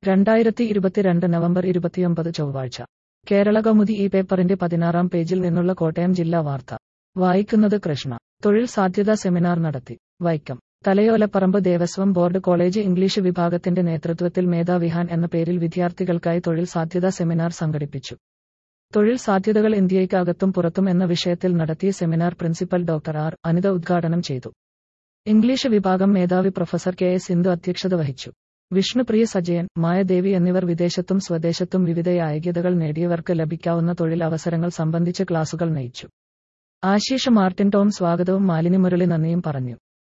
രണ്ടായിരത്തി ഇരുപത്തിരണ്ട് നവംബർ ഇരുപത്തിയൊമ്പത് ചൊവ്വാഴ്ച കേരള കൗമുദി ഈ പേപ്പറിന്റെ പതിനാറാം പേജിൽ നിന്നുള്ള കോട്ടയം ജില്ലാ വാർത്ത വായിക്കുന്നത് കൃഷ്ണ തൊഴിൽ സാധ്യതാ സെമിനാർ നടത്തി Vaikom Thalayolaparambu Devaswom board college English വിഭാഗത്തിന്റെ നേതൃത്വത്തിൽ മേധാവിഹാൻ എന്ന പേരിൽ വിദ്യാർത്ഥികൾക്കായി തൊഴിൽ സാധ്യതാ സെമിനാർ സംഘടിപ്പിച്ചു തൊഴിൽ സാധ്യതകൾ ഇന്ത്യയ്ക്കകത്തും പുറത്തും എന്ന വിഷയത്തിൽ നടത്തിയ seminar principal doctor R Anitha ഉദ്ഘാടനം ചെയ്തു ഇംഗ്ലീഷ് വിഭാഗം മേധാവി പ്രൊഫസർ കെ എസ് സിന്ധു അധ്യക്ഷത വഹിച്ചു വിഷ്ണുപ്രിയ സജയൻ മായദേവി എന്നിവർ വിദേശത്തും സ്വദേശത്തും വിവിധ യോഗ്യതകൾ നേടിയവർക്ക് ലഭിക്കാവുന്ന തൊഴിൽ അവസരങ്ങൾ സംബന്ധിച്ച് ക്ലാസുകൾ നയിച്ചു ആശീഷ് മാർട്ടിൻ ടോം സ്വാഗതവും മാലിനി മുരളി നന്ദിയും പറഞ്ഞു